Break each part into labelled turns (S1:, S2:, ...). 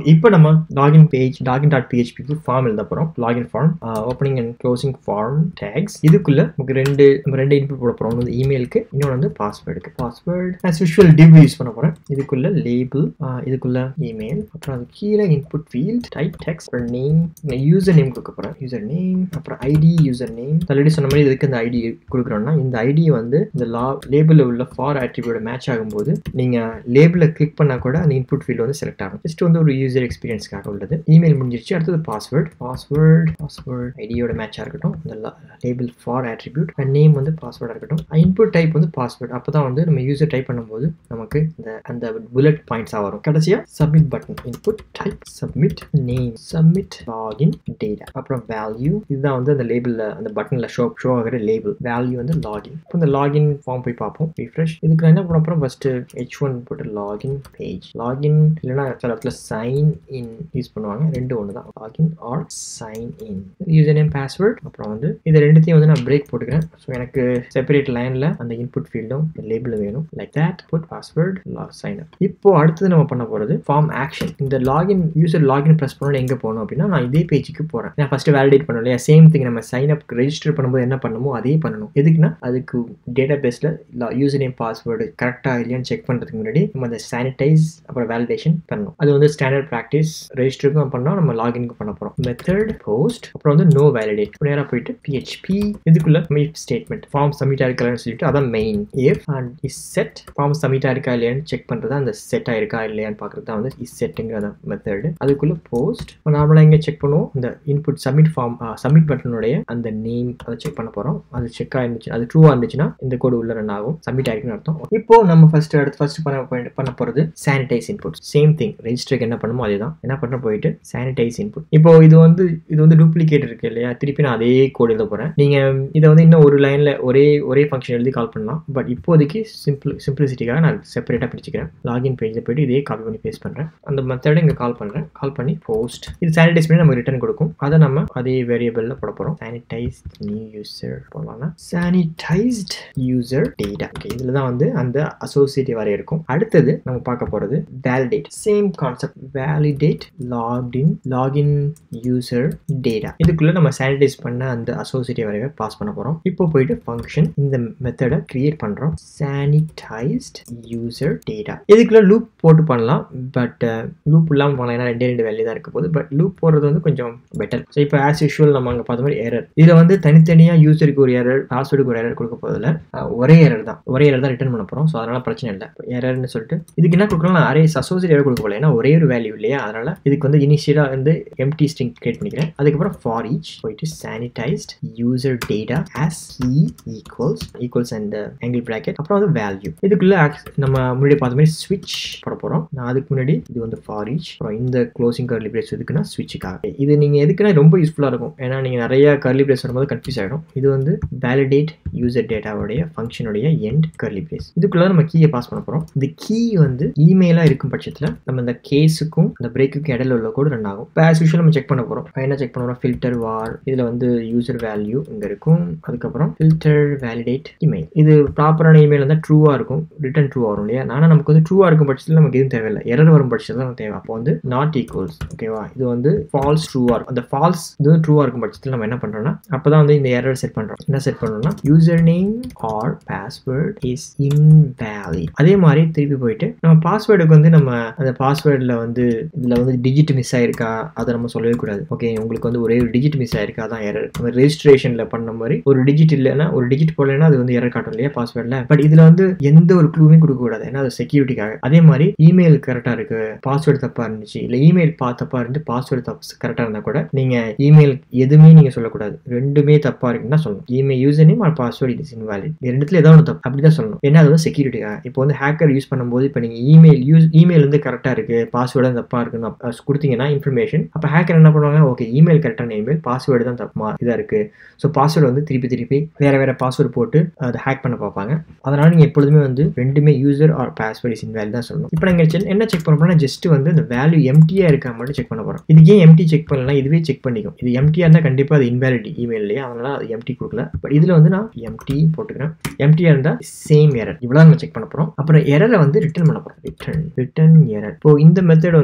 S1: Okay இப்போ நம்ம login page login dot பிஹெச்பிக்கு ஃபார்ம் எழுத போகிறோம் login form opening and closing form tags இதுக்குள்ள நமக்கு ரெண்டு நம்ம ரெண்டு இன்புட் போட போகிறோம் ஒன்று வந்து இமெயிலுக்கு இன்னொன்று வந்து பாஸ்வேர்டுக்கு password as usual div use பண்ண போகிறேன் இதுக்குள்ள லேபிள் இதுக்குள்ள இமெயில் அப்புறம் அது கீழே இன்புட் ஃபீல்ட் டைப் டெக்ஸ்ட் அப்புறம் நேம் யூசர் நேம் கொடுக்க போகிறேன் யூசர் நேம் அப்புறம் ஐடி யூசர் நேம் ஆல்ரெடி சொன்ன மாதிரி இதுக்கு இந்த ஐடி கொடுக்குறோம்னா இந்த ஐடி வந்து இந்த லா லேபிளில் உள்ள ஃபார் ஆட்ரிபியூட மேட்ச் ஆகும்போது நீங்கள் லேபிளில் கிளிக் பண்ணால் கூட அந்த இன்புட் ஃபீல்டு வந்து செலக்ட் ஆகும் ஜஸ்ட் வந்து ஒரு யூசர் எக்ஸ்பீரியன்ஸ்க்காக உள்ளது இமெயில் முடிஞ்சிருச்சு அடுத்தது பாஸ்வேர்ட் பாஸ்வேர்ட் பாஸ்வேர்ட் ஐடியோட மேட்சாக இருக்கட்டும் இந்த லேபிள் ஃபார் ஆட்ரிபியூட் நேம் வந்து பாஸ்வேர்டாக இருக்கட்டும் இன்புட் டைப் வந்து பாஸ்வேர்ட் அப்போ தான் வந்து நம்ம யூசர் டைப் பண்ணும்போது நமக்கு இந்த அந்த புல்லட் பாயிண்ட்ஸாக வரும் கடைசியாக submit button input type submit name submit login data அப்புறம் வேல்யூ இதுதான் வந்து அந்த லேபிளில் அந்த பட்டனில் ஷோ ஷோ ஆகிற லேபிள் வேல்யூ வந்து லாகின் இப்போ இந்த லாகின் ஃபார்ம் போய் பார்ப்போம் ரிஃப்ரெஷ் இதுக்கு நான் என்ன பண்ண போகிறோம் ஃபஸ்ட்டு ஹெச் ஒன் போட்டு லாகின் பேஜ் லாகின் இல்லைனா சில இடத்துல சைன் இன் யூஸ் பண்ணுவாங்க ரெண்டு ஒன்று தான் login or sign in user name password அப்புறம் வந்து இது ரெண்டுத்தையும் வந்து நான் பிரேக் போட்டுக்கிறேன் ஸோ எனக்கு செப்பரேட் லைனில் அந்த இன்புட் ஃபீல்டும் லேபிள் வேணும் like that put password sign up இப்போ அடுத்தது நம்ம பண்ண போகிறது ஃபார்ம் ஆக்ஷன் இந்த லாகின் யூசர் லாகின் ப்ரெஸ் பண்ணணும் எங்கே போகணும் அப்படின்னா நான் இதே பேஜுக்கு போகிறேன் நான் ஃபஸ்ட்டு வேலிடேட் பண்ணணும் இல்லையா சேம் திங் நம்ம சைன் அப் ரெஜிஸ்டர் பண்ணும்போது என்ன பண்ணுமோ அதே பண்ணணும் எதுக்குன்னா அதுக்கு டேட்டா பேஸில் யூசர் நேம் பாஸ்வேர்டு கரெக்டாக இல்லையான்னு செக் பண்ணுறதுக்கு முன்னாடி நம்ம அந்த சானிடைஸ் அப்புறம் வேலிடேஷன் பண்ணணும் அது வந்து ஸ்டாண்டர்ட் ப்ராக்டிஸ் ரெஜிஸ்டருக்கும் பண்ணோம் நம்ம லாகினுக்கு பண்ண போகிறோம் மெத்தட் போஸ்ட் அப்புறம் வந்து நோ வேலிடேட் நேராக போயிட்டு பிஹெச்பி இதுக்குள்ள மீட் ஸ்டேட்மெண்ட் ஃபார்ம் சப்மிட் ஆயிருக்கான்னு சொல்லிட்டு அதான் main if and isset form submit ஆயிருக்கா இல்லையான்னு செக் பண்ணுறது அந்த செட் ஆயிருக்கா இல்லையான்னு பார்க்குறது தான் வந்து இஸ் செட்டுங்கிற மெத்தடு அதுக்குள்ள போஸ்ட் நார்மலாக இங்கே செக் பண்ணுவோம் இந்த இன்புட் சப்மிட் ஃபார்ம் சப்மிட் பட்டனுடைய அந்த நேம் அதை செக் பண்ண போகிறோம் அது செக் ஆயிருந்துச்சு அது ட்ரூவாக இருந்துச்சுன்னா இந்த கோடு உள்ள ரன் ஆகும் சப்மிட் ஆயிருக்குன்னு அர்த்தம் இப்போ நம்ம ஃபர்ஸ்ட் அடுத்து ஃபர்ஸ்ட் பண்ண பண்ண போகிறது சானிடைஸ் இன்புட் சேம் திங் ரெஜிஸ்டருக்கு என்ன பண்ணுமோ அதே தான் என்ன பண்ண போயிட்டு சானிடைஸ் இன்புட் இப்போ இது வந்து இது வந்து டூப்ளிகேட் இருக்கு இல்லையா திருப்பி நான் அதே கோடு எழுத போகிறேன் நீங்கள் இதை வந்து இன்னும் ஒரு லைனில் ஒரே ஒரே ஃபங்க்ஷன் எழுதி கால் பண்ணலாம் பட் இப்போதைக்கு சிம்பிள் சிம்பிளிசிட்டிக்காக நான் செப்பரேட்டாக பிடிச்சிக்கிறேன் லாகின் பேஜில் போயிட்டு இதே காப்பி பண்ணி பேஸ்ட் பண்ணுறேன் அந்த மெத்தடை இங்கே கால் பண்ணுறேன் கால் பண்ணி போஸ்ட் இது சானிடைஸ் பண்ணி நம்ம ரிட்டர்ன் கொடுக்கும் அதை நம்ம அதே வேரியபிளில் போட போகிறோம் சானிடைஸ்ட் நியூ யூசர் போடலாம்னா சானிடைஸ்ட் யூசர் டேட்டா ஓகே இதில் தான் வந்து அந்த அசோசியேட்டிவ் வரை இருக்கும் அடுத்தது நம்ம பார்க்க போகிறது validate same concept validate login login user data இதுக்குள்ளே நம்ம சானிடைஸ் பண்ண அந்த அசோசியேட்டிவ் வரைவை பாஸ் பண்ண போகிறோம் இப்போ போயிட்டு ஃபங்க்ஷன் இந்த மெத்தடை கிரியேட் பண்ணுறோம் சானிடைஸ்ட் யூசர் டேட்டா இதுக்குள்ள லூப் போட்டு பண்ணலாம் பட் லூப் இல்லாமல் பண்ணலாம் ஏன்னா ரெண்டே ரெண்டு வேல்யூ தான் இருக்க போகுது பட் லூப் போடுறது வந்து கொஞ்சம் பெட்டர் ஸோ இப்போ ஆஸ் யூஷுவல் நம்ம அங்கே பார்த்த மாதிரி எரர் இதில் வந்து தனித்தனியாக யூசருக்கு ஒரு எரர் பாஸ்வேர்டுக்கு ஒரு எரர் கொடுக்க போதில்ல ஒரே எரர் தான் ஒரே எரர் தான் ரிட்டர்ன் பண்ண போகிறோம் ஸோ அதனால் பிரச்சனை இல்லை எரர்னு சொல்லிட்டு இதுக்கு என்ன கொடுக்கலாம் அரே அசோசியேட் எரர் கொடுக்க போகல ஏன்னா ஒரே ஒரு வேல்யூ இல்லையா அதனால் இதுக்கு வந்து இனிஷியலாக வந்து எம்டி ஸ்ட்ரிங் கிரியேட் பண்ணிக்கிறேன் அதுக்கப்புறம் ஃபார் ஈச் போயிட்டு sanitized user data as E equals equals and angle bracket அப்புறம் வந்து வேல்யூ இதுக்குள்ள நம்ம முன்னாடி பார்த்த மாதிரி ஸ்விட்ச் போட போகிறோம் நான் அதுக்கு முன்னாடி இது வந்து ஃபார் ஈச் அப்புறம் இந்த க்ளோசிங் கர்லி பிரேஸ் எதுக்குன்னா ஸ்விட்சுக்காக இது நீங்கள் எதுக்குன்னா ரொம்ப யூஸ்ஃபுல்லாக இருக்கும் ஏன்னா நீங்கள் நிறைய கர்லி பிரேஸ் வரும்போது கன்ஃபியூஸ் ஆகிடும் இது வந்து வேலிடேட் யூசர் டேட்டாவுடைய ஃபங்க்ஷனுடைய எண்ட் கர்லி பிரேஸ் இதுக்குள்ள நம்ம கீயை பாஸ் பண்ண போகிறோம் இந்த கீ வந்து இமெயிலாக இருக்கும் பட்சத்தில் நம்ம இந்த கேஸுக்கும் இந்த பிரேக்குக்கும் இடையில உள்ள கூட ரன் ஆகும் இப்போ ஆஸ் யூஷுவல் நம்ம செக் பண்ண போகிறோம் என்ன செக் பண்ண போகிறோம் ஃபில்டர் வார் இதில் வந்து யூசர் வேல்யூ இங்கே இருக்கும் அதுக்கப்புறம் ஃபில்டர் வேலிடேட் இமெயில் இது ப்ராப்பரான இமெயில் இருந்தால் ட்ரூவாக இருக்கும் ரிட்டன் ட்ரூ வரும் இல்லையா ஆனால் நமக்கு வந்து ட்ரூவாக இருக்கும் பட்சத்தில் நமக்கு எதுவும் தேவையில்லை எரர் வரும் பட்சத்தில் தான் தேவை அப்போ வந்து நாட் ஈக்குவல்ஸ் ஓகேவா இது வந்து ஃபால்ஸ் ட்ரூவாக இருக்கும் அந்த ஃபால்ஸ் இது வந்து ட்ரூவாக இருக்கும் பட்சத்தில் நம்ம என்ன பண்ணுறோம்னா அப்போ தான் வந்து இந்த எரர் செட் பண்ணுறோம் என்ன செட் பண்ணுறோம்னா user name or password is invalid அதே மாதிரி திருப்பி போயிட்டு நம்ம பாஸ்வேர்டுக்கு வந்து நம்ம அந்த பாஸ்வேர்டில் வந்து இதில் வந்து டிஜிட் மிஸ் ஆயிருக்கா அதை நம்ம சொல்லவே கூடாது ஓகே உங்களுக்கு வந்து ஒரே ஒரு டிஜிட் மிஸ் ஆயிருக்கா தான் எரர் நம்ம ரெஜிஸ்ட்ரேஷனில் பண்ண மாதிரி ஒரு டிஜிட் இல்லைன்னா ஒரு டிஜிட் போடலைன்னா அது வந்து எரர் காட்டும் இல்லையா பாஸ்வேர்டில் பட் இதில் வந்து எந்த ஒரு க்ளூமே கொடுக்கக்கூடாது ஏன்னா அது செக்யூரிட்டிக்காக அதே மாதிரி இமெயில் கரெக்டாக இருக்கு பாஸ்வேர்டு தப்பாக இருந்துச்சு இல்லை இமெயில் பா தப்பாக இருந்து பாஸ்வேர்டு தப்பு கரெக்டாக இருந்தால் கூட நீங்கள் இமெயில் எதுவுமே நீங்கள் சொல்லக்கூடாது ரெண்டுமே தப்பாக இருக்குன்னு தான் சொல்லணும் email user name or password it is invalid ரெண்டுத்துல ஏதாவது ஒன்று தப்பு அப்படி தான் சொல்லணும் ஏன்னா அது வந்து செக்யூரிட்டிக்காக இப்போ வந்து ஹேக்கர் யூஸ் பண்ணும்போது இப்போ நீங்கள் இமெயில் யூஸ் இமெயில் வந்து கரெக்டாக இருக்கு பாஸ்வேர்டு தப்பாக இருக்குன்னு கொடுத்தீங்கன்னா இன்ஃபர்மேஷன் அப்போ ஹேக்கர் என்ன பண்ணுவாங்க ஓகே இமெயில் கரெக்டான இமெயில் பாஸ்வேர்டு தான் தப்பு இதாக இருக்கு ஸோ பாஸ்வேர்டு வந்து திருப்பி திருப்பி வேற வேற பாஸ்வேர்டு போட்டு அதை ஹேக் பண்ண பார்ப்பாங்க அதனால நீங்கள் எப்பொழுதுமே வந்து ரெண்டுமே user or password is invalid தான் சொல்லணும் இப்போ நாங்கள் என்ன செக் பண்ண போறோம்னா ஜஸ்ட் வந்து இந்த வேல்யூ எம்டியா இருக்கா மட்டும் செக் பண்ண போறோம் இது ஏன் எம்டி செக் பண்ணலாம் இதுவே செக் பண்ணிக்கும் இது எம்டியா இருந்தால் கண்டிப்பாக அது இன்வேலிட் இமெயில் இல்லையா அதனால அது எம்டி கொடுக்கல பட் இதில் வந்து நான் எம்டி போட்டுக்கிறேன் எம்டியா இருந்தால் சேம் எரர் இவ்வளோ நம்ம செக் பண்ண போகிறோம் அப்புறம் எரரை வந்து ரிட்டர்ன் பண்ண போகிறோம் ரிட்டர்ன் ரிட்டர்ன் எரர் இப்போ இந்த மெத்தட் வந்து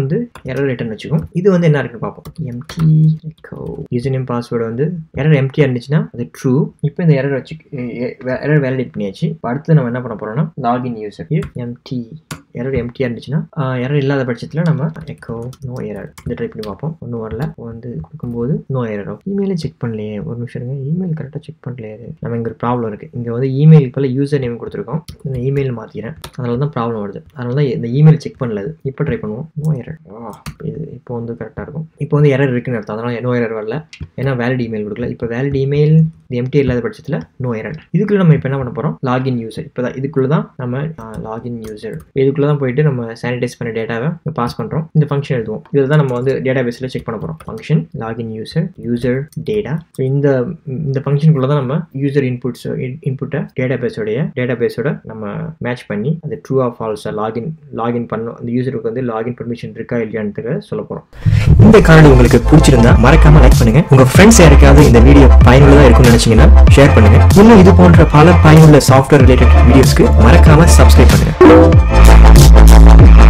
S1: வந்து எரர் ரிட்டர்ன் வச்சுக்கும் இது வந்து என்ன இருக்குன்னு பார்ப்போம் empty echo user name password வந்து எரர் எம்டியாக இருந்துச்சுன்னா அது ட்ரூ இப்போ இந்த எரர் வச்சு எரர் வேலிடேட் பண்ணியாச்சு இப்போ அடுத்து நம்ம என்ன பண்ண போறோம்னா லாகின் யூசர் எம்டி எரர் எம்டியாக இருந்துச்சுன்னா எரர் இல்லாத பட்சத்தில் நம்ம எக்கோ நோ எரர் இதை ட்ரை பண்ணி பார்ப்போம் ஒன்றும் வரல வந்து கொடுக்கும்போது நோ எரரோ இமெயிலே செக் பண்ணலையே ஒரு நிமிஷம் இருங்க இமெயில் கரெக்டாக செக் பண்ணலையே அது. நம்ம இங்கே ஒரு ப்ராப்ளம் இருக்குது இங்கே வந்து இமெயில் போல் யூசர் நேம் கொடுத்துருக்கோம் இந்த இமெயில் மாற்றிக்கிறேன் அதனால தான் ப்ராப்ளம் வருது அதனால தான் இந்த இமெயில் செக் பண்ணல அது இப்போ ட்ரை பண்ணுவோம் நோ எரர் இது இப்போ வந்து கரெக்டாக இருக்கும் இப்போ வந்து எரர் இருக்குன்னு அர்த்தம் அதனால நோ எரர் வரல ஏன்னா வேலிட் இமெயில் கொடுக்கல இப்போ வேலிட் இமெயில் இது எம்டி இல்லாத பட்சத்தில் நோ எரர் இதுக்குள்ள நம்ம இப்போ என்ன பண்ண போகிறோம் லாகின் யூசர் இப்போ தான் இதுக்குள்ள தான் நம்ம லாகின் யூசர் இதுக்குள்ள தான் போயிட்டு நம்ம சானிடைஸ் பண்ண டேட்டாவை பாஸ் பண்ணுறோம் இந்த ஃபங்க்ஷன் எழுதுவோம் இதில் தான் நம்ம வந்து டேட்டா பேஸில் செக் பண்ண போகிறோம் function login user user data so இந்த இந்த ஃபங்க்ஷனுக்குள்ள தான் நம்ம யூசர் இன்புட்ஸ் இன்புட்டை டேட்டா பேஸோடைய டேட்டா பேஸோட நம்ம மேட்ச் பண்ணி அது ட்ரூ ஆஃப் ஃபால்ஸாக லாகின் லாகின் பண்ணும் அந்த யூசருக்கு வந்து லாகின் பர்மிஷன் இருக்கா இல்லையான்னு சொல்ல போகிறோம்
S2: இந்த காணொளி உங்களுக்கு பிடிச்சிருந்தா மறக்காம லைக் பண்ணுங்க உங்க ஃப்ரெண்ட்ஸ் யாருக்காவது இந்த வீடியோ பயனுள்ளதா இருக்கும்னு நினைச்சீங்கன்னா ஷேர் பண்ணுங்க இன்னும் இது போன்ற பல பயனுள்ள சாஃப்ட்வேர் ரிலேட்டட் வீடியோஸ்க்கு மறக்காம சப்ஸ்கிரைப் பண்ணுங்க